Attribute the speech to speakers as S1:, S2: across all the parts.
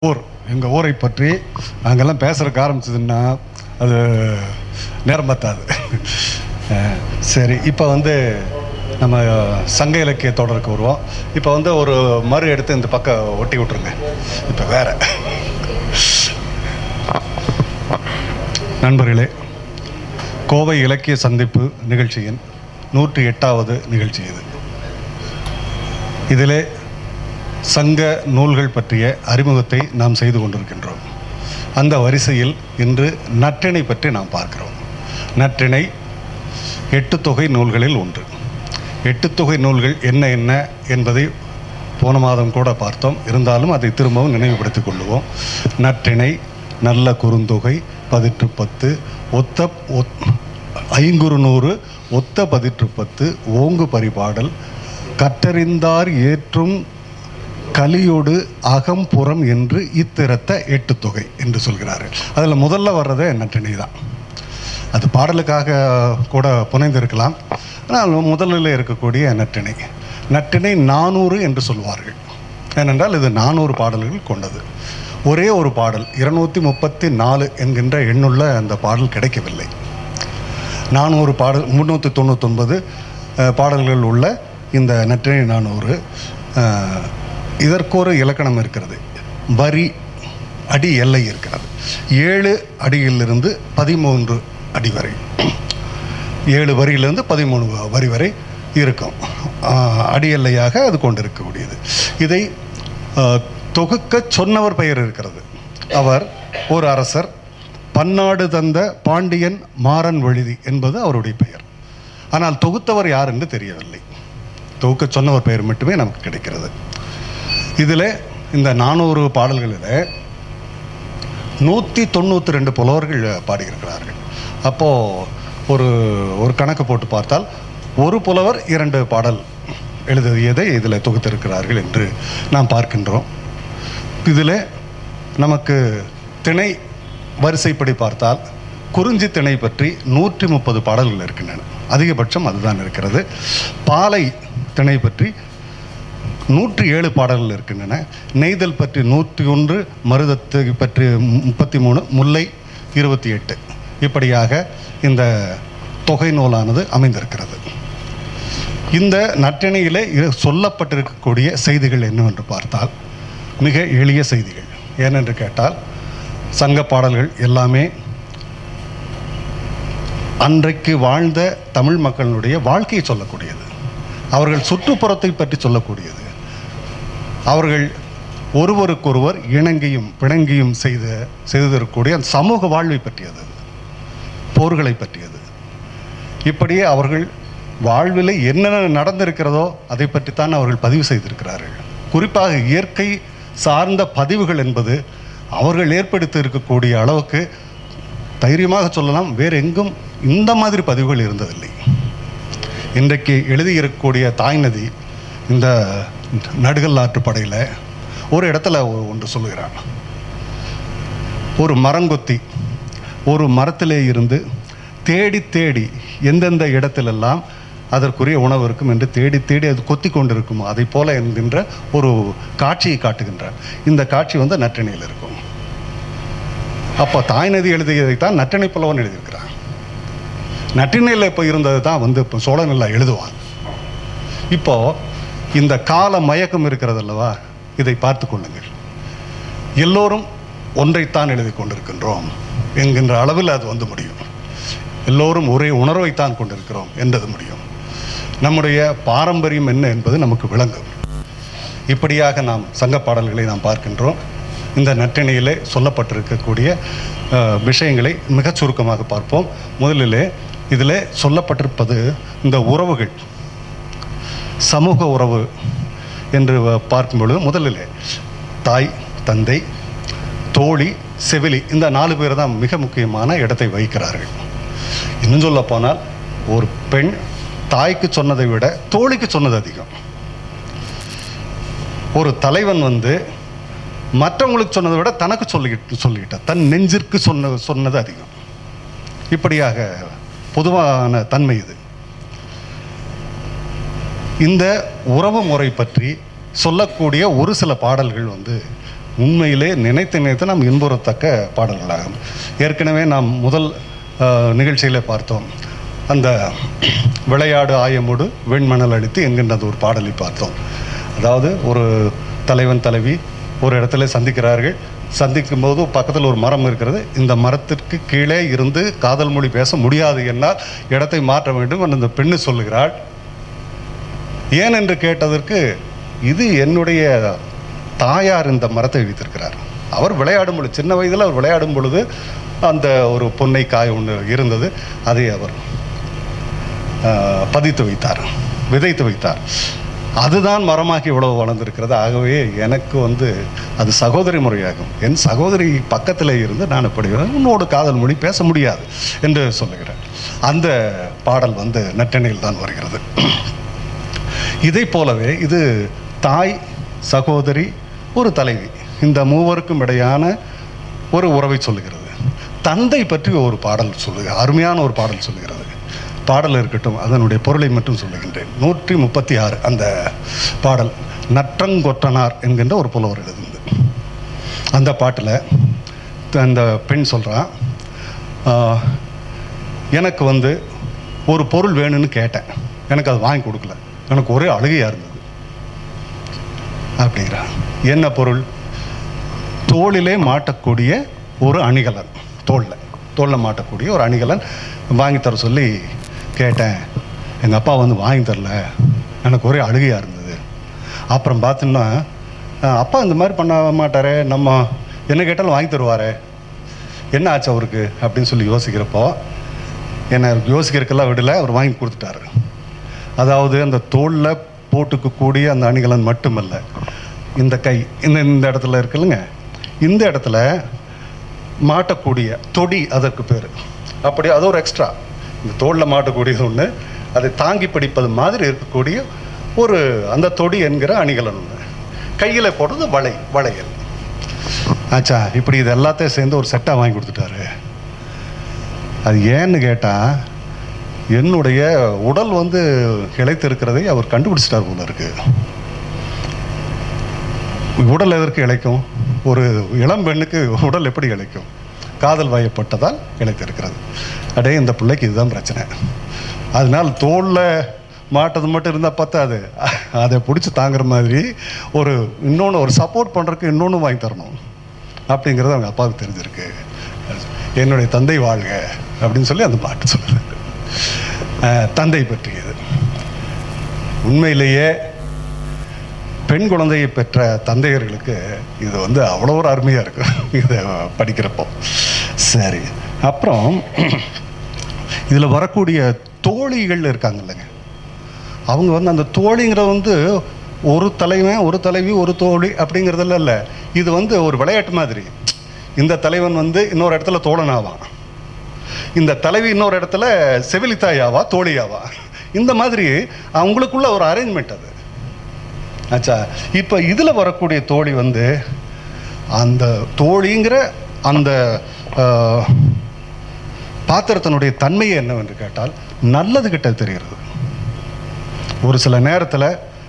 S1: ஊர் எங்கள் ஊரை பற்றி நாங்கெல்லாம் பேசுறதுக்கு ஆரம்பிச்சதுன்னா அது நேரம் பத்தாது அஹ், சரி இப்போ வந்து நம்ம சங்க இலக்கிய தொடருக்கு வருவோம் இப்போ வந்து ஒரு மறு எடுத்து இந்த பக்கம் ஒட்டி விட்ருங்க இப்போ வேற நண்பர்களே கோவை இலக்கிய சந்திப்பு நிகழ்ச்சியின் நூற்றி எட்டாவது நிகழ்ச்சி இது இதிலே சங்க நூல்கள் பற்றிய அறிமுகத்தை நாம் செய்து கொண்டிருக்கின்றோம் அந்த வரிசையில் இன்று நற்றிணை பற்றி நாம் பார்க்கிறோம் நற்றிணை எட்டு தொகை நூல்களில் ஒன்று எட்டு தொகை நூல்கள் என்ன என்ன என்பதை போன மாதம் கூட பார்த்தோம் இருந்தாலும் அதை திரும்பவும் நினைவுபடுத்திக் கொள்ளுவோம் நற்றிணை நல்ல குறுந்தொகை பதிற்று பத்து ஒத்த ஒத்- ஐங்குறு நூறு ஒத்த பதிற்று பத்து ஓங்கு பரிபாடல் கற்றறிந்தார் ஏற்றும் கலியோடு அகம்புறம் என்று இத்திரத்த எட்டு தொகை என்று சொல்கிறார்கள் அதில் முதல்ல வர்றதே நற்றிணை தான் அது பாடலுக்காக கூட புனைந்திருக்கலாம் ஆனால் முதலில் இருக்கக்கூடிய நற்றிணை நற்றிணை நானூறு என்று சொல்வார்கள் ஏனென்றால் இது நானூறு பாடல்கள் கொண்டது ஒரே ஒரு பாடல் இருநூத்தி முப்பத்தி நாலு என்கின்ற எண்ணுள்ள அந்த பாடல் கிடைக்கவில்லை நானூறு பாடல் முந்நூற்றி தொண்ணூத்தொன்பது அஹ், பாடல்கள் உள்ள இந்த நற்றிணை நானூறு அஹ், இதற்கொரு இலக்கணம் இருக்கிறது வரி அடி எல்லை இருக்கிறது ஏழு அடியிலிருந்து பதிமூன்று அடி வரை ஏழு வரியிலிருந்து பதிமூணு வ- வரி வரை இருக்கும் ஆஹ், அடி எல்லையாக அது கொண்டிருக்கக்கூடியது இதை ஆஹ், தொகுக்க சொன்னவர் பெயர் இருக்கிறது அவர் ஒரு அரசர் பன்னாடு தந்த பாண்டியன் மாறன் வழுதி என்பது அவருடைய பெயர் ஆனால் தொகுத்தவர் யார் என்று தெரியவில்லை தொகுக்க சொன்னவர் பெயர் மட்டுமே நமக்கு கிடைக்கிறது இதில் இந்த நானூறு பாடல்களில் நூற்றி தொண்ணூற்றி ரெண்டு புலவர்கள் பாடியிருக்கிறார்கள் அப்போது ஒரு ஒரு கணக்கு போட்டு பார்த்தால் ஒரு புலவர் இரண்டு பாடல் எழுதியதை இதில் தொகுத்திருக்கிறார்கள் என்று நாம் பார்க்கின்றோம் இதில் நமக்கு திணை வரிசைப்படி பார்த்தால் குறிஞ்சி திணை பற்றி நூற்றி முப்பது பாடல்கள் இருக்கின்றன அதிகபட்சம் அதுதான் இருக்கிறது பாலை திணை பற்றி நூற்றி ஏழு பாடல்கள் இருக்கின்றன நெய்தல் பற்றி நூற்றி ஒன்று மருதத்தை பற்றி முப்பத்தி மூணு முல்லை இருபத்தி எட்டு இப்படியாக இந்த தொகை நூலானது அமைந்திருக்கிறது இந்த நற்றிணையிலே இரு- சொல்லப்பட்டிருக்கக்கூடிய செய்திகள் என்னவென்று பார்த்தால் மிக எளிய செய்திகள் ஏனென்று கேட்டால் சங்க பாடல்கள் எல்லாமே அன்றைக்கு வாழ்ந்த தமிழ் மக்களுடைய வாழ்க்கையை சொல்லக்கூடியது அவர்கள் சுற்றுப்புறத்தை பற்றி சொல்லக்கூடியது அவர்கள் ஒருவருக்கொருவர் இணங்கியும் பிணங்கியும் செய்த செய்திருக்கக்கூடிய அந்த சமூக வாழ்வை பற்றியது அது. போர்களை பற்றியது இப்படியே அவர்கள் வாழ்வில் என்னென்ன நடந்திருக்கிறதோ அதை பற்றித்தான் அவர்கள் பதிவு செய்திருக்கிறார்கள் குறிப்பாக இயற்கை சார்ந்த பதிவுகள் என்பது அவர்கள் ஏற்படுத்தி இருக்கக்கூடிய அளவுக்கு தைரியமாக சொல்லலாம் வேறு எங்கும் இந்த மாதிரி பதிவுகள் இருந்ததில்லை இன்றைக்கு எழுதியிருக்கக்கூடிய தாய் நதி இந்த நடுகல் ஆற்றுப்படையில் ஒரு இடத்துல ஒ- ஒன்று சொல்லுகிறான் ஒரு மரங்கொத்தி ஒரு மரத்திலே இருந்து தேடி தேடி எந்தெந்த இடத்திலெல்லாம் அதற்குரிய உணவு இருக்கும் என்று தேடி தேடி அது கொத்தி கொண்டிருக்கும் அதை போல என்கின்ற ஒரு காட்சியை காட்டுகின்றார் இந்த காட்சி வந்து நற்றிணையில் இருக்கும் அப்போ தாய் நதி எழுதியதைத்தான் நற்றிணை புலவன் எழுதியிருக்கிறான் நற்றிணையில் இப்போ இருந்தது தான் வந்து இப்போ சோழனில் எழுதுவான் இப்போ இந்த கால மயக்கம் இருக்கிறது அல்லவா இதை பார்த்து கொள்ளுங்கள் எல்லோரும் ஒன்றைத்தான் எழுதி கொண்டிருக்கின்றோம் என்கின்ற அளவில் அது வந்து முடியும் எல்லோரும் ஒரே உணர்வைத்தான் கொண்டிருக்கிறோம் என்றது முடியும் நம்முடைய பாரம்பரியம் என்ன என்பது நமக்கு விளங்கும் இப்படியாக நாம் சங்க பாடல்களை நாம் பார்க்கின்றோம் இந்த நற்றிணையிலே சொல்லப்பட்டிருக்கக்கூடிய அஹ், விஷயங்களை மிகச் சுருக்கமாக பார்ப்போம் முதலிலே இதில் சொல்லப்பட்டிருப்பது இந்த உறவுகள் சமூக உறவு என்று வ- பார்க்கும் பொழுது முதலிலே தாய் தந்தை தோழி செவிலி இந்த நாலு பேர் தான் மிக முக்கியமான இடத்தை வகிக்கிறார்கள் இன்னும் சொல்ல போனால் ஒரு பெண் தாய்க்கு சொன்னதை விட தோழிக்கு சொன்னது அதிகம் ஒரு தலைவன் வந்து மற்றவங்களுக்கு சொன்னதை விட தனக்கு சொல்லிக்கிட்டு சொல்லிக்கிட்டான் தன் நெஞ்சிற்கு சொன்ன சொன்னது அதிகம் இப்படியாக பொதுவான தன்மை இது இந்த உறவு முறை பற்றி சொல்லக்கூடிய ஒரு சில பாடல்கள் வந்து உண்மையிலே நினைத்து நினைத்து நாம் இன்புறத்தக்க பாடல்களாகும் ஏற்கனவே நாம் முதல் நிகழ்ச்சியில் பார்த்தோம் அந்த விளையாடு ஆயமுடு வெண்மணல் அடித்து என்கின்ற ஒரு பாடலை பார்த்தோம் அதாவது ஒரு தலைவன் தலைவி ஒரு இடத்துல சந்திக்கிறார்கள் சந்திக்கும் போது பக்கத்தில் ஒரு மரம் இருக்கிறது இந்த மரத்திற்கு கீழே இருந்து காதல் மொழி பேச முடியாது என்னால் இடத்தை மாற்ற வேண்டும் என்று அந்த பெண்ணு சொல்லுகிறாள் ஏன் என்று கேட்டதற்கு இது என்னுடைய தாயார் இந்த மரத்தை வைத்திருக்கிறார் அவர் விளையாடும் பொழுது சின்ன வயதில் அவர் விளையாடும் பொழுது அந்த ஒரு பொன்னை காய் ஒன்று இருந்தது அதை அவர் ஆஹ், பதித்து வைத்தார் விதைத்து வைத்தார் அதுதான் மரமாகி இவ்வளவு வளர்ந்திருக்கிறது ஆகவே எனக்கு வந்து அது சகோதரி முறையாகும் என் சகோதரி பக்கத்தில் இருந்து நான் இப்படி உன்னோடு காதல் மொழி பேச முடியாது என்று சொல்லுகிறேன் அந்த பாடல் வந்து நட்டெண்ணில் தான் வருகிறது இதை போலவே இது தாய் சகோதரி ஒரு தலைவி இந்த மூவருக்கும் இடையான ஒரு உறவை சொல்லுகிறது தந்தை பற்றி ஒரு பாடல் சொல்லுக அருமையான ஒரு பாடல் சொல்லுகிறது பாடல் இருக்கட்டும் அதனுடைய பொருளை மட்டும் சொல்லுகின்றேன் நூற்றி முப்பத்தி ஆறு அந்த பாடல் நற்றங்கொற்றனார் என்கின்ற ஒரு புலவர் எழுதுந்து அந்த பாட்டில் அந்த பெண் சொல்கிறான் எனக்கு வந்து ஒரு பொருள் வேணும்னு கேட்டேன் எனக்கு அது வாங்கி கொடுக்கல எனக்கு ஒரே அழுகையாக இருந்தது அப்படிங்கிறான் என்ன பொருள் தோளிலே மாட்டக்கூடிய ஒரு அணிகலன் தோளில் தோளில் மாட்டக்கூடிய ஒரு அணிகலன் வாங்கி தர சொல்லி கேட்டேன் எங்கள் அப்பா வந்து வாங்கி தரல எனக்கு ஒரே அழுகையாக இருந்தது அப்புறம் பார்த்தோன்னா அஹ், அப்பா இந்த மாதிரி பண்ண மாட்டாரே நம்ம என்ன கேட்டாலும் வாங்கி தருவாரே என்ன ஆச்சு அவருக்கு அப்படின்னு சொல்லி யோசிக்கிறப்போ என்னை யோசிக்கிறதுக்கெல்லாம் விடல அவர் வாங்கி கொடுத்துட்டாரு அதாவது அந்த தோளில் போட்டுக்கக்கூடிய அந்த அணிகலன் மட்டுமல்ல இந்த கை இந்த இந்த இடத்துல இருக்குல்லங்க இந்த இடத்துல மாட்டக்கூடிய தொடி அதற்கு பேர் அப்படி அது ஒரு எக்ஸ்ட்ரா இந்த தோளில் மாட்டக்கூடியது ஒன்று அதை தாங்கி பிடிப்பது மாதிரி இருக்கக்கூடிய ஒரு அந்த தொடி என்கிற அணிகலன் ஒன்று கையில் போடுறது வளை வளையல் ஆச்சா இப்படி இது எல்லாத்தையும் சேர்ந்து ஒரு செட்டாக வாங்கி கொடுத்துட்டாரு அது ஏன்னு கேட்டால் என்னுடைய உடல் வந்து இழைத்திருக்கிறதை அவர் கண்டுபிடிச்சிட்டார் போல இருக்கு உடல் எதற்கு இழைக்கும் ஒரு இளம் பெண்ணுக்கு உடல் எப்படி இழைக்கும் காதல் வயப்பட்டதால் இழைத்திருக்கிறது அடே இந்த பிள்ளைக்கு இதுதான் பிரச்சனை அதனால் தோளில் மாட்டது மட்டும் இருந்தால் பத்தாது அதை பிடிச்சி தாங்குற மாதிரி ஒரு இன்னொன்று ஒரு சப்போர்ட் பண்ணுறதுக்கு இன்னொன்று வாங்கி தரணும் அப்படிங்கிறது அவங்க அப்பாவுக்கு தெரிஞ்சிருக்கு என்னுடைய தந்தை வாழ்க அப்படின்னு சொல்லி அந்த பாட்டு சொல்லுது அஹ், தந்தை பற்றியது உண்மையிலேயே பெண் குழந்தையை பெற்ற தந்தையர்களுக்கு இது வந்து அவ்வளோ ஒரு அருமையாக இருக்கும் இதை படிக்கிறப்போ சரி அப்புறம் இதில் வரக்கூடிய தோழிகள் இருக்காங்க இல்லைங்க அவங்க வந்து அந்த தோழிங்கிறது வந்து ஒரு தலைவன் ஒரு தலைவி ஒரு தோழி அப்படிங்கிறதுல இல்லை இது வந்து ஒரு விளையாட்டு மாதிரி இந்த தலைவன் வந்து இன்னொரு இடத்துல தோழனாவான் இந்த தலைவி இன்னொரு இடத்துல செவிலித்தாயாவா தோழியாவா இந்த மாதிரி அவங்களுக்குள்ள ஒரு அரேஞ்ச்மெண்ட் அது ஆச்சா இப்போ இதில் வரக்கூடிய தோழி வந்து அந்த தோழிங்கிற அந்த ஆஹ், பாத்திரத்தினுடைய தன்மை என்னவென்று கேட்டால் நல்லது கிட்ட தெரிகிறது ஒரு சில நேரத்தில்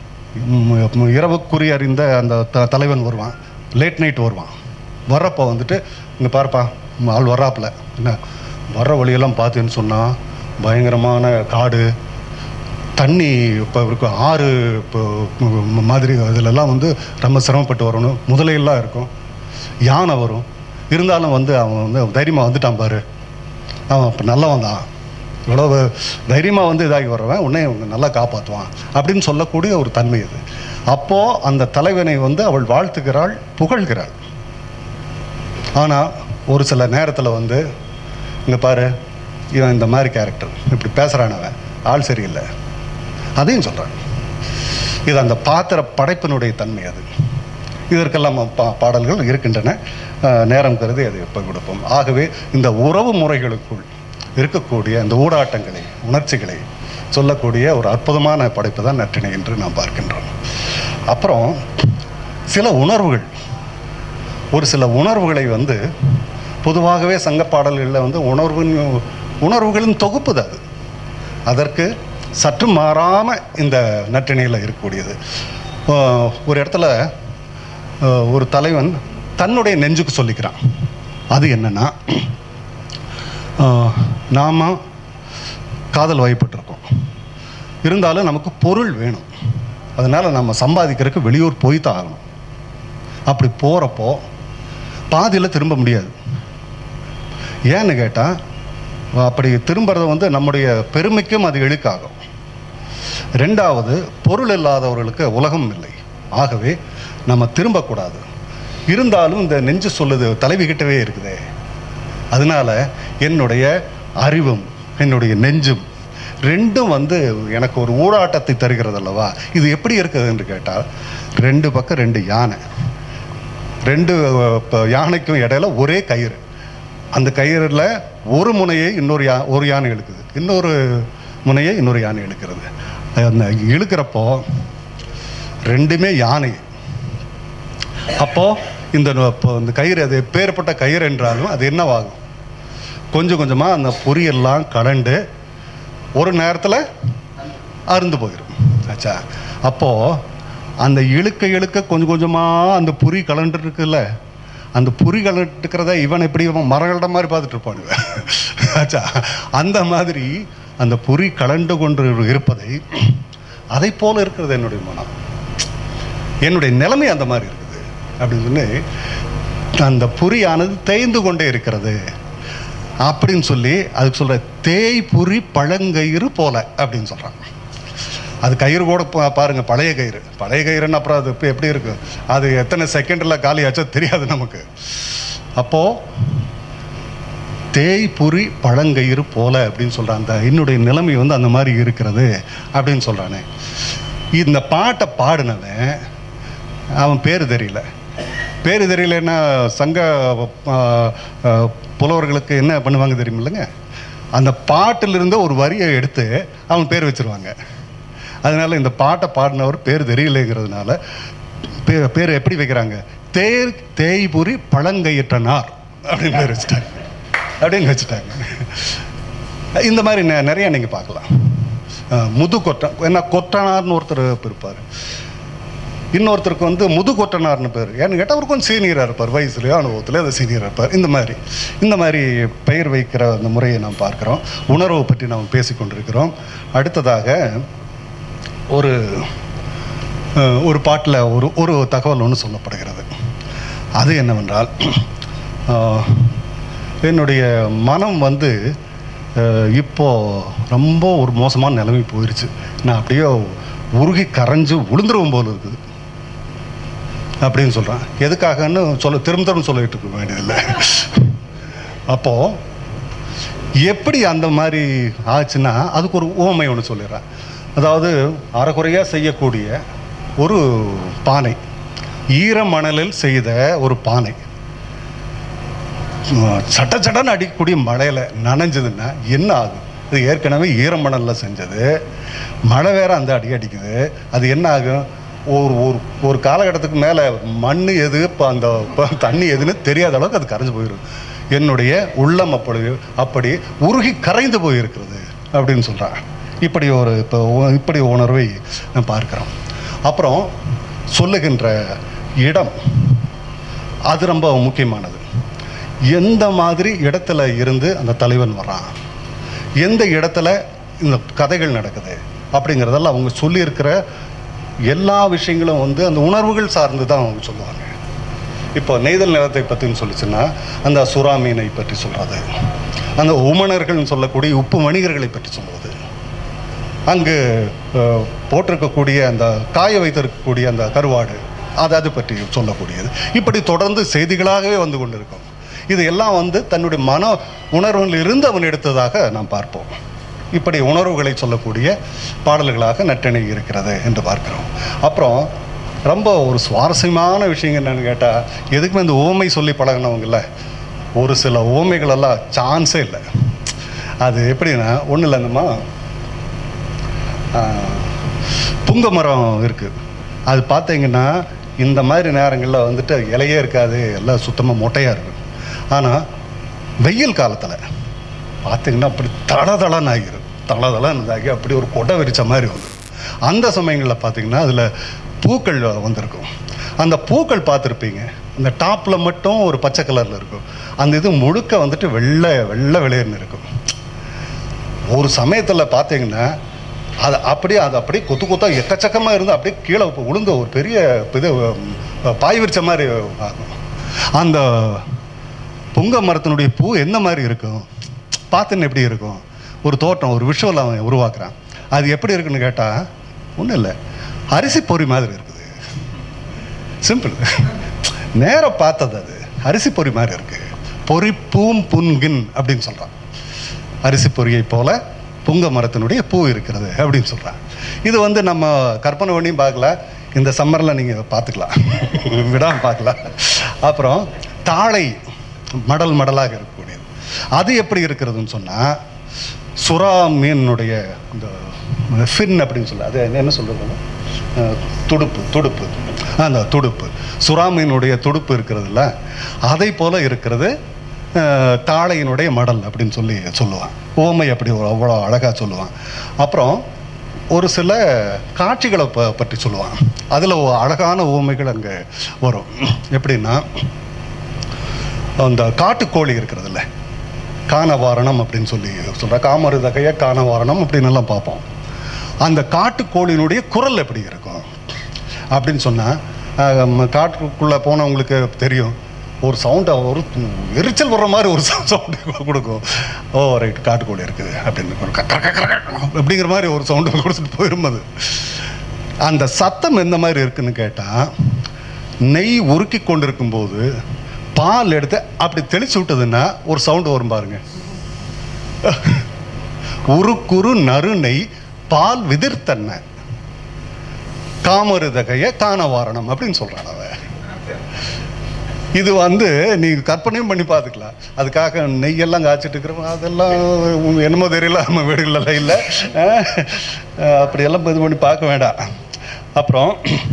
S1: இரவுக்குறி அறிந்த அந்த த தலைவன் வருவான் லேட் நைட் வருவான் வர்றப்போ வந்துட்டு இங்கே பாருப்பா உம் ஆள் வர்றாப்புல என்ன வர்ற வழியெல்லாம் பார்த்தேன்னு சொன்னால் பயங்கரமான காடு தண்ணி இப்போ இருக்கும் ஆறு இப்போ ம- மாதிரி இதிலெல்லாம் வந்து ரொம்ப சிரமப்பட்டு வரணும் முதலையெல்லாம் இருக்கும் யானை வரும் இருந்தாலும் வந்து அவன் வந்து தைரியமாக வந்துட்டான் பாரு அவன் இப்போ நல்லவன் தான் இவ்வளவு தைரியமாக வந்து இதாகி வர்றவன் உன்னை அவங்க நல்லா காப்பாற்றுவான் அப்படின்னு சொல்லக்கூடிய ஒரு தன்மை அது அப்போது அந்த தலைவனை வந்து அவள் வாழ்த்துகிறாள் புகழ்கிறாள் ஆனால் ஒரு சில நேரத்தில் வந்து இங்கே பாரு இவன் இந்த மாதிரி கேரக்டர் இப்படி பேசுகிறானவன் ஆள் சரியில்லை அதையும் சொல்கிறான் இது அந்த பாத்திர படைப்பினுடைய தன்மை அது இதற்கெல்லாம் பா பாடல்கள் இருக்கின்றன அஹ், நேரம் கருதி அதை எப்போ கொடுப்போம் ஆகவே இந்த உறவு முறைகளுக்குள் இருக்கக்கூடிய இந்த ஊடாட்டங்களை உணர்ச்சிகளை சொல்லக்கூடிய ஒரு அற்புதமான படைப்பு தான் நற்றிணை என்று நாம் பார்க்கின்றோம் அப்புறம் சில உணர்வுகள் ஒரு சில உணர்வுகளை வந்து பொதுவாகவே சங்க பாடல்களில் வந்து உணர்வின் உணர்வுகளின் தொகுப்பு தான் அது அதற்கு சற்று மாறாமல் இந்த நற்றிணையில் இருக்கக்கூடியது ஆஹ் ஒரு இடத்துல ஆஹ் ஒரு தலைவன் தன்னுடைய நெஞ்சுக்கு சொல்லிக்கிறான் அது என்னன்னா ஆஹ், நாம காதல் வயப்பட்டிருக்கோம் இருந்தாலும் நமக்கு பொருள் வேணும் அதனால நம்ம சம்பாதிக்கிறதுக்கு வெளியூர் போய் தான் ஆகணும் அப்படி போகிறப்போ பாதியில் திரும்ப முடியாது ஏன்னு கேட்டால் அப்படி திரும்புறது வந்து நம்முடைய பெருமைக்கும் அது இழுக்காகும் ரெண்டாவது பொருள் இல்லாதவர்களுக்கு உலகம் இல்லை ஆகவே நம்ம திரும்பக்கூடாது இருந்தாலும் இந்த நெஞ்சு சொல்லுது தலைவிகிட்டவே இருக்குதே அதனால என்னுடைய அறிவும் என்னுடைய நெஞ்சும் ரெண்டும் வந்து எனக்கு ஒரு ஊடாட்டத்தை தருகிறது அல்லவா இது எப்படி இருக்குது என்று கேட்டால் ரெண்டு பக்கம் ரெண்டு யானை ரெண்டு அஹ், ப- யானைக்கும் இடையில ஒரே கயிறு அந்த கயிறில் ஒரு முனையை இன்னொரு யா ஒரு யானை இழுக்குது இன்னொரு முனையை இன்னொரு யானை இழுக்கிறது அந்த இழுக்கிறப்போ ரெண்டுமே யானை அப்போ இந்த நு- இப்போ இந்த கயிறு அது எப்பேற்பட்ட கயிறு என்றாலும் அது என்னவாகும் கொஞ்சம் கொஞ்சமாக அந்த பொரியெல்லாம் கலண்டு ஒரு நேரத்தில் அருந்து போயிடும் ஆச்சா அப்போது அந்த இழுக்க இழுக்க கொஞ்சம் கொஞ்சமாக அந்த புரி கலண்டு இருக்குல்ல அந்த புரி கலண்டுக்கிறத இவன் எப்படி இவன் மரகண்ட மாதிரி பார்த்துட்டு இருப்பானுங்க ஆச்சா அந்த மாதிரி அந்த புரி கலண்டு கொண்டு இருப்பதை அதை போல இருக்கிறது என்னுடைய மனம் என்னுடைய நிலைமை அந்த மாதிரி இருக்குது அப்படின்னு சொல்லி அந்த புரியானது தேய்ந்து கொண்டே இருக்கிறது அப்படின்னு சொல்லி அதுக்கு சொல்ற தேய் புரி பழங்கயிறு போல அப்படின்னு சொல்றாங்க அது கயிறு கூட பா- பாருங்க பழைய கயிறு பழைய கயிறுன்னு அப்புறம் அது இப்போ எப்படி இருக்கு அது எத்தனை செகண்டில் காலி ஆச்சோ தெரியாது நமக்கு அப்போ தேய் புரி பழங்கயிறு போல அப்படின்னு சொல்றான் அந்த என்னுடைய நிலைமை வந்து அந்த மாதிரி இருக்கிறது அப்படின்னு சொல்றானே இந்த பாட்டை பாடினவன் அவன் பேர் தெரியல பேர் தெரியலன்னா சங்க ஆ, ஆ, புலவர்களுக்கு என்ன பண்ணுவாங்க தெரியுமில்லைங்க அந்த பாட்டிலிருந்து ஒரு வரியை எடுத்து அவன் பேர் வச்சிருவாங்க அதனால இந்த பாட்டை பாடினவர் பேர் தெரியலைங்கிறதுனால பே- பேர் எப்படி வைக்கிறாங்க தேர் தேய்புரி பழங்கயிற்றனார் அப்படின்னு பேர் வச்சுட்டாங்க அப்படின்னு வச்சுட்டாங்க இந்த மாதிரி நெ- நிறைய நீங்கள் பார்க்கலாம் அஹ், முது கொட்டன் ஏன்னா கொட்டனார்னு ஒருத்தர் இருப்பார் இன்னொருத்தருக்கு வந்து முது கொட்டனார்னு பேர் ஏன்னு கேட்டால் அவர் கொஞ்சம் சீனியராக இருப்பார் வயசுலையோ அனுபவத்திலே அது சீனியராக இருப்பார் இந்த மாதிரி இந்த மாதிரி பெயர் வைக்கிற அந்த முறையை நாம் பார்க்குறோம் உணர்வை பற்றி நாம் பேசிக்கொண்டிருக்கிறோம் அடுத்ததாக ஒரு அஹ், ஒரு பாட்டில் ஒரு ஒரு தகவல் ஒன்று சொல்லப்படுகிறது அது என்னவென்றால் அஹ், என்னுடைய மனம் வந்து அஹ், இப்போ ரொம்ப ஒரு மோசமான நிலைமை போயிருச்சு நான் அப்படியே உருகி கரைஞ்சு விழுந்துருவோம் போல இருக்குது அப்படின்னு சொல்கிறான் எதுக்காகன்னு சொல்ல திரும்ப திரும்ப சொல்லிட்டு இருக்க வேண்டியதில்லை அப்போது எப்படி அந்த மாதிரி ஆச்சுன்னா அதுக்கு ஒரு ஊமை ஒன்று சொல்லிடுறேன் அதாவது அறகுறையாக செய்யக்கூடிய ஒரு பானை ஈர மணலில் செய்த ஒரு பானை உம், சட்ட சடன்னு அடிக்கக்கூடிய மழையில் நனைஞ்சதுன்னா என்ன ஆகும் இது ஏற்கனவே ஈரமணலில் செஞ்சது மழை வேற அந்த அடி அடிக்குது அது என்ன ஆகும் ஒரு ஒரு ஒரு காலகட்டத்துக்கு மேலே மண் எது இப்போ அந்த இப்போ தண்ணி எதுன்னு தெரியாத அளவுக்கு அது கரைஞ்சு போயிடும் என்னுடைய உள்ளம் அப்படி அப்படி உருகி கரைந்து போயிருக்கிறது அப்படின்னு சொல்கிறான் இப்படி ஒரு இப்போ உ- இப்படி உணர்வை நான் பார்க்குறோம் அப்புறம் சொல்லுகின்ற இடம் அது ரொம்ப முக்கியமானது எந்த மாதிரி இடத்துல இருந்து அந்த தலைவன் வர்றான் எந்த இடத்துல இந்த கதைகள் நடக்குது அப்படிங்கிறதெல்லாம் அவங்க சொல்லியிருக்கிற எல்லா விஷயங்களும் வந்து அந்த உணர்வுகள் சார்ந்து தான் அவங்க சொல்லுவாங்க இப்போ நெய்தல் நிலத்தை பற்றின்னு சொல்லிச்சுன்னா அந்த சுறா மீனை பற்றி சொல்கிறது அந்த உமணர்கள்னு சொல்லக்கூடிய உப்பு வணிகர்களை பற்றி சொல்வது அங்கு அஹ், போட்டிருக்கக்கூடிய அந்த காய வைத்திருக்கக்கூடிய அந்த கருவாடு அது அது பற்றி சொல்லக்கூடியது இப்படி தொடர்ந்து செய்திகளாகவே வந்து கொண்டிருக்கும் இது எல்லாம் வந்து தன்னுடைய மன உணர்வுகளில் இருந்து அவன் எடுத்ததாக நாம் பார்ப்போம் இப்படி உணர்வுகளை சொல்லக்கூடிய பாடல்களாக நற்றிணை இருக்கிறது என்று பார்க்கிறோம் அப்புறம் ரொம்ப ஒரு சுவாரஸ்யமான விஷயம் என்னன்னு கேட்டால் எதுக்குமே இந்த ஓமை சொல்லி பழகினவங்கல்ல ஒரு சில ஓமைகளெல்லாம் சான்ஸே இல்லை அது எப்படின்னா ஒன்றும் இல்லைங்கம்மா புங்க மரம் இருக்குது அது பார்த்தீங்கன்னா இந்த மாதிரி நேரங்களில் வந்துட்டு இலையே இருக்காது எல்லாம் சுத்தமாக மொட்டையாக இருக்கும் ஆனால் வெயில் காலத்தில் பார்த்தீங்கன்னா அப்படி தளதளன்னு ஆகிரும் தளதளன்னு ஆகி அப்படி ஒரு கொடை விரிச்ச மாதிரி வந்துடும் அந்த சமயங்களில் பார்த்தீங்கன்னா அதில் பூக்கள் வந்திருக்கும் அந்த பூக்கள் பார்த்துருப்பீங்க அந்த டாப்பில் மட்டும் ஒரு பச்சை கலரில் இருக்கும் அந்த இது முழுக்க வந்துட்டு வெள்ளை வெள்ளை வெளியேன்னு இருக்கும் ஒரு சமயத்தில் பார்த்தீங்கன்னா அது அப்படியே அது அப்படியே கொத்து கொத்தா எக்கச்சக்கமாக இருந்து அப்படியே கீழே விழுந்த ஒரு பெரிய இது உம், பாய் விரிச்ச மாதிரி ஆகும் அந்த புங்க மரத்தினுடைய பூ என்ன மாதிரி இருக்கும் பார்த்துன்னு எப்படி இருக்கும் ஒரு தோட்டம் ஒரு விஷுவல் அவன் உருவாக்குறான் அது எப்படி இருக்குன்னு கேட்டால் ஒன்றும் இல்லை அரிசி பொறி மாதிரி இருக்குது சிம்பிள் நேரா பார்த்தது அது அரிசி பொறி மாதிரி இருக்கு பொறி பூம் புன்கின் அப்படின்னு சொல்கிறான் அரிசி பொரியை போல புங்க மரத்தினுடைய பூ இருக்கிறது அப்படின்னு சொல்கிறான் இது வந்து நம்ம கற்பனை பண்ணியும் பார்க்கல இந்த சம்மரில் நீங்கள் பார்த்துக்கலாம் விடாமல் பார்க்கலாம் அப்புறம் தாழை மடல் மடலாக இருக்கக்கூடியது அது எப்படி இருக்கிறதுன்னு சொன்னால் சுறா மீனுடைய இந்த ஃபின் அப்படின்னு சொல்ல அது என்ன சொல்கிறது துடுப்பு துடுப்பு அந்த துடுப்பு சுறா மீனுடைய துடுப்பு இருக்கிறதுல அதை போல இருக்கிறது அஹ், தாழையினுடைய மடல் அப்படின்னு சொல்லி சொல்லுவான் ஓமை அப்படி ஒரு அவ்வளோ அழகாக சொல்லுவான் அப்புறம் ஒரு சில காட்சிகளை ப பற்றி சொல்லுவான் அதில் அழகான ஓமைகள் அங்கே வரும் எப்படின்னா அந்த காட்டுக்கோழி இருக்கிறதுல்ல கானவாரணம் அப்படின்னு சொல்லி சொல்கிற காமருதகைய கானவாரணம் அப்படின்னு எல்லாம் பார்ப்போம் அந்த காட்டுக்கோழியினுடைய குரல் எப்படி இருக்கும் அப்படின்னு சொன்னால் காட்டுக்குள்ளே போனவங்களுக்கு தெரியும் ஒரு சவுண்டை ஒரு எரிச்சல் வர்ற மாதிரி ஒரு சவுண்டு கொடுக்கும் ஓ ரைட் காட்டுக்கோழி இருக்குது அப்படின்னு ஒரு கக்க கக்க கக்க அப்படிங்கிற மாதிரி ஒரு சவுண்டு கொடுத்துட்டு போயிடும் அது அந்த சத்தம் எந்த மாதிரி இருக்குன்னு கேட்டால் நெய் உருக்கி கொண்டிருக்கும் போது பால் எடுத்து அப்படி தெளிச்சு விட்டதுன்னா ஒரு சவுண்டு வரும் பாருங்க உருக்குரு நறுநெய் பால் விதிர்த்தன்ன காமருதகைய காணவாரணம் அப்படின்னு சொல்றான் அவன் இது வந்து நீங்க கற்பனையும் பண்ணி பார்த்துக்கலாம் அதுக்காக நெய்யெல்லாம் காய்ச்சிட்டு இருக்கிறோம் அதெல்லாம் என்னமோ தெரியல நம்ம வீடுகளெல்லாம் இல்லை அஹ், அஹ், அப்படியெல்லாம் இது பண்ணி பார்க்க வேண்டாம் அப்புறம்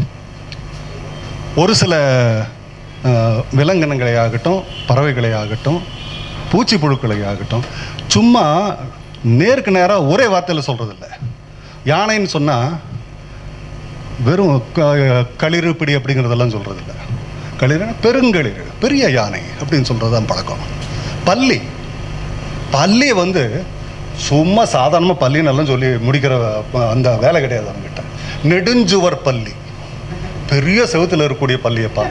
S1: ஒரு சில அஹ், விலங்கினங்களை ஆகட்டும் பறவைகளை ஆகட்டும் பூச்சி புழுக்களை ஆகட்டும் சும்மா நேருக்கு நேராக ஒரே வார்த்தையில் சொல்கிறதில்ல யானைன்னு சொன்னால் வெறும் க- களிறு பிடி அப்படிங்கிறதெல்லாம் சொல்கிறது இல்லை களிறுனா பெருங்களிறு பெரிய யானை அப்படின்னு சொல்கிறது தான் பழக்கம் பல்லி பல்லி வந்து சும்மா சாதாரணமாக பல்லின்னு எல்லாம் சொல்லி முடிக்கிற அஹ், அந்த வேலை கிடையாது அவங்ககிட்ட நெடுஞ்சுவர் பல்லி பெரிய செவுத்துல இருக்கக்கூடிய பல்லியப்பா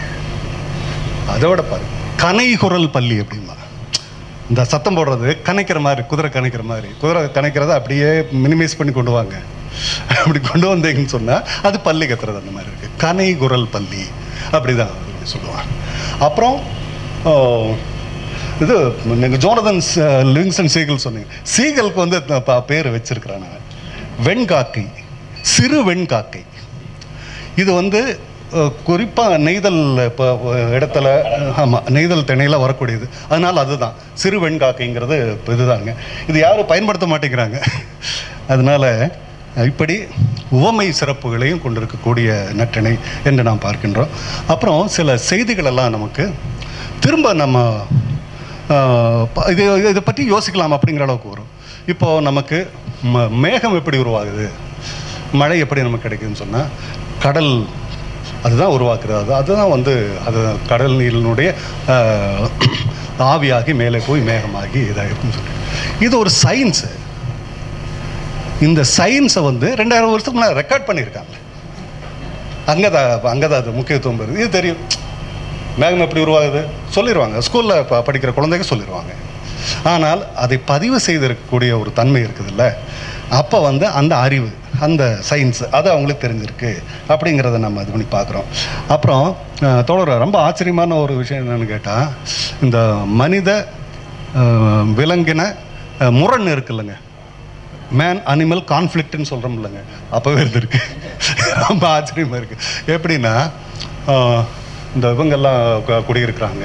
S1: அதோட பாரு கனை குரல் பல்லி அப்படிமா இந்த சத்தம் போடுறது கணைக்கிற மாதிரி குதிரை கணைக்கிற மாதிரி குதிரை கணைக்கிறத அப்படியே மினிமைஸ் பண்ணி கொண்டு வாங்க அப்படி கொண்டு வந்தீங்கன்னு சொன்னால் அது பல்லி கத்துறது அந்த மாதிரி இருக்குது கனை குரல் பல்லி அப்படிதான் அப்படி சொல்லுவாங்க அப்புறம் ஓ, இது நீங்கள் ஜோனதன் லிவிங்ஸ்டன் சீகல் சொன்னீங்க சீகலுக்கு வந்து இந்த ப- பேர் வச்சிருக்கிறான் நான் வெண்காக்கை சிறு வெண்காக்கை இது வந்து குறிப்பாக நெய்தல் இப்போ இடத்துல ஆமாம் நெய்தல் திணையில் வரக்கூடியது அதனால் அதுதான் சிறு வெண்காக்கைங்கிறது இப்ப இதுதாங்க இது யாரும் பயன்படுத்த மாட்டேங்கிறாங்க அதனால இப்படி உவமை சிறப்புகளையும் கொண்டிருக்கக்கூடிய நற்றிணை என்று நாம் பார்க்கின்றோம் அப்புறம் சில செய்திகள் எல்லாம் நமக்கு திரும்ப நம்ம ஆஹ், ப- இது இதை பற்றி யோசிக்கலாம் அப்படிங்கிற அளவுக்கு வரும் இப்போது நமக்கு ம மேகம் எப்படி உருவாகுது மழை எப்படி நமக்கு கிடைக்குதுன்னு சொன்னால் கடல் அதுதான் உருவாக்குறது அது அதுதான் வந்து அது கடல் நீரினுடைய ஆஹ், ஆவியாகி மேலே போய் மேகமாகி இதாகிருக்குன்னு சொல்லி இது ஒரு சயின்ஸு இந்த சயின்ஸை வந்து ரெண்டாயிரம் வருஷத்துக்கு முன்னாடி ரெக்கார்ட் பண்ணியிருக்காங்க அங்கே தான் அங்கே தான் அது முக்கியத்துவம் பெறுது இது தெரியும் மேகம் எப்படி உருவாகுது சொல்லிடுவாங்க ஸ்கூலில் இப்போ படிக்கிற குழந்தைங்க சொல்லிடுவாங்க ஆனால் அதை பதிவு செய்திருக்கக்கூடிய ஒரு தன்மை இருக்குதுல்ல அப்போ வந்து அந்த அறிவு அந்த சயின்ஸ் அது அவங்களுக்கு தெரிஞ்சிருக்கு அப்படிங்கிறத நம்ம இது பண்ணி பார்க்குறோம் அப்புறம் அஹ், தோழர் ரொம்ப ஆச்சரியமான ஒரு விஷயம் என்னன்னு கேட்டால் இந்த மனித அஹ், விலங்கின அஹ், முரண் இருக்குல்லங்க மேன் அனிமல் கான்ஃப்ளிக்ட்னு சொல்கிறோம் இல்லைங்க அப்போவே இருந்திருக்கு ரொம்ப ஆச்சரியமாக இருக்குது எப்படின்னா ஆஹ், இந்த இவங்கெல்லாம் கு- குடியிருக்கிறாங்க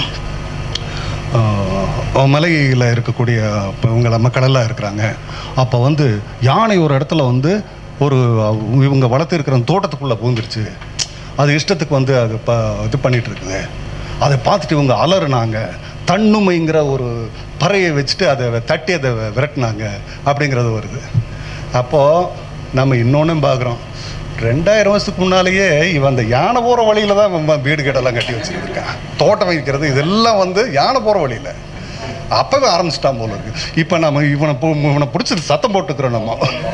S1: ஆஹ், மலையில் இருக்கக்கூடிய இப்போ இவங்க மக்களெல்லாம் இருக்கிறாங்க அப்போ வந்து யானை ஒரு இடத்துல வந்து ஒரு இவங்க வளர்த்து இருக்கிற தோட்டத்துக்குள்ளே பூந்துருச்சு அது இஷ்டத்துக்கு வந்து அது ப இது பண்ணிட்டு இருக்குது அதை பார்த்துட்டு இவங்க அலறுனாங்க தன்னுமைங்கிற ஒரு பறையை வச்சுட்டு அதை தட்டி அதை விரட்டினாங்க அப்படிங்கிறது வருது அப்போது நம்ம இன்னொன்றும் பார்க்குறோம் ரெண்டாயிரம் வருஷத்துக்கு முன்னாலேயே இவன் அந்த யானை போகிற வழியில தான் இவன் வீடு கட்டெல்லாம் கட்டி வச்சுருக்கான் தோட்டம் வைக்கிறது இதெல்லாம் வந்து யானை போகிற வழியில் அப்பவே ஆரம்பிச்சிட்டான் போல இருக்கு இப்போ நம்ம இவனை போ- இவனை பிடிச்சி சத்தம் போட்டுக்கிறோம் நம்ம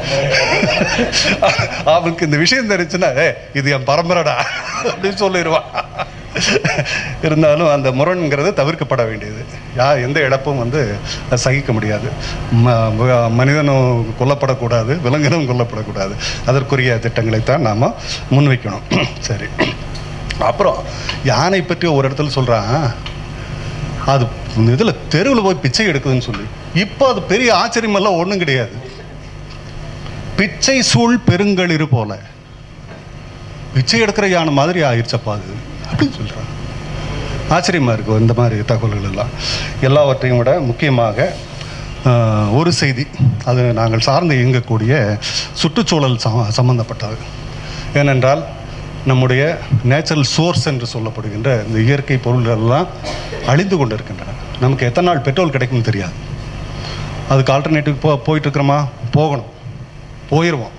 S1: அவனுக்கு இந்த விஷயம் தெரிஞ்சுன்னா ஏ இது என் பரம்பரைடா அப்படின்னு சொல்லிடுவான் இருந்தாலும் அந்த முரண்கிறது தவிர்க்கப்பட வேண்டியது யா எந்த இழப்பும் வந்து சகிக்க முடியாது ம- ம- மனிதனும் கொல்லப்படக்கூடாது விலங்கினும் கொல்லப்படக்கூடாது அதற்குரிய திட்டங்களைத்தான் நாம் முன்வைக்கணும் சரி அப்புறம் யானை பற்றி ஒரு இடத்துல சொல்கிறான் அது இதில் தெருவில் போய் பிச்சை எடுக்குதுன்னு சொல்லி இப்போ அது பெரிய ஆச்சரியமெல்லாம் ஒன்றும் கிடையாது பிச்சை சூழ் பெருங்களிரு போல பிச்சை எடுக்கிற யானை மாதிரி ஆயிடுச்சப்பா அது அப்படின்னு சொல்கிறான் ஆச்சரியமாக இருக்கும் இந்த மாதிரி தகவல்கள் எல்லாம் எல்லாவற்றையும் விட முக்கியமாக ஆஹ், ஒரு செய்தி அது நாங்கள் சார்ந்து இயங்கக்கூடிய சுற்றுச்சூழல் சம சம்பந்தப்பட்டது ஏனென்றால் நம்முடைய நேச்சுரல் சோர்ஸ் என்று சொல்லப்படுகின்ற இந்த இயற்கை பொருள்கள் எல்லாம் அழிந்து கொண்டு இருக்கின்றன நமக்கு எத்தனை நாள் பெட்ரோல் கிடைக்கும்னு தெரியாது அதுக்கு ஆல்டர்னேட்டிவ் போ போயிட்டு இருக்கிறோமா போகணும் போயிடுவோம்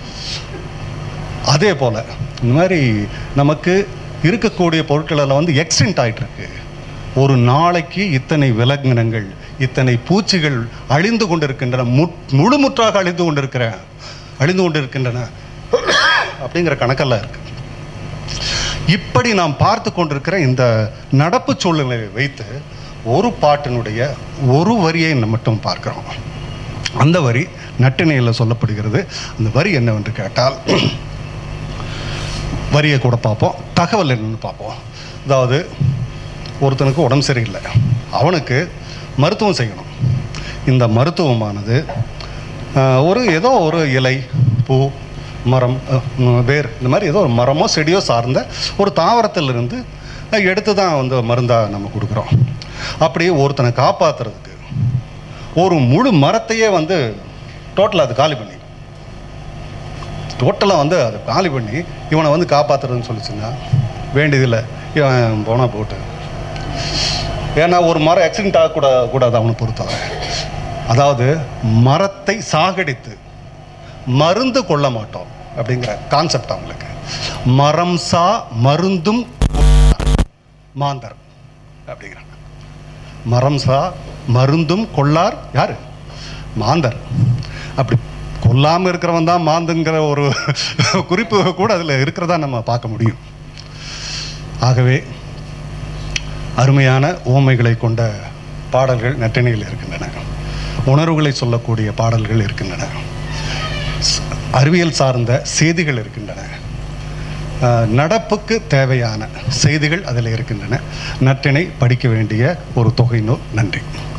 S1: அதே போல் இந்த மாதிரி நமக்கு இருக்கக்கூடிய பொருட்கள் எல்லாம் வந்து எக்ஸ்டென்ட் ஆயிட்டு இருக்கு ஒரு நாளைக்கு இத்தனை விலங்கினங்கள் இத்தனை பூச்சிகள் அழிந்து கொண்டிருக்கின்றன முட் முழுமுற்றாக அழிந்து கொண்டிருக்கிற அழிந்து கொண்டிருக்கின்றன அப்படிங்கிற கணக்கெல்லாம் இருக்கு இப்படி நாம் பார்த்து கொண்டிருக்கிற இந்த நடப்பு சூழ்நிலையை வைத்து ஒரு பாட்டினுடைய ஒரு வரியை நம்ம மட்டும் பார்க்கிறோம் அந்த வரி நட்டிணையில் சொல்லப்படுகிறது அந்த வரி என்னவென்று கேட்டால் வரியை கூட பார்ப்போம் தகவல் என்னன்னு பார்ப்போம் அதாவது ஒருத்தனுக்கு உடம்பு சரியில்லை அவனுக்கு மருத்துவம் செய்யணும் இந்த மருத்துவமானது ஆஹ், ஒரு ஏதோ ஒரு இலை பூ மரம் அஹ், ம், வேர் இந்த மாதிரி ஏதோ ஒரு மரமோ செடியோ சார்ந்த ஒரு தாவரத்திலிருந்து அஹ், எடுத்து தான் வந்து மருந்தாக நம்ம கொடுக்குறோம் அப்படியே ஒருத்தனை காப்பாற்றுறதுக்கு ஒரு முழு மரத்தையே வந்து டோட்டலாக அது காலி பண்ணி டோட்டலாக வந்து அதை காலி பண்ணி இவனை வந்து காப்பாற்றுறதுன்னு சொல்லிச்சுன்னா வேண்டியதில்லை இவன் போனால் போட்டு ஏன்னா ஒரு மரம் ஆக்சிடென்ட் ஆகக்கூட கூடாது அவனை பொறுத்தவரை அதாவது மரத்தை சாகடித்து மருந்து கொள்ள மாட்டோம் அப்படிங்கிற கான்செப்ட் அவங்களுக்கு மரம் சா மருந்தும் மாந்தர் அப்படிங்கிறாங்க மரம் சா மருந்தும் கொள்ளார் யாரு மாந்தர் அப்படி கொல்லாமல் இருக்கிறவன் தான் மாந்துங்கிற ஒரு குறிப்பு கூட அதில் இருக்கிறதா நம்ம பார்க்க முடியும் ஆகவே அருமையான ஓமைகளை கொண்ட பாடல்கள் நட்டினையில் இருக்கின்றன உணர்வுகளை சொல்லக்கூடிய பாடல்கள் இருக்கின்றன ஸ்- அறிவியல் சார்ந்த செய்திகள் இருக்கின்றன அஹ், நடப்புக்கு தேவையான செய்திகள் அதில் இருக்கின்றன நற்றினை படிக்க வேண்டிய ஒரு தொகை நூல் நன்றி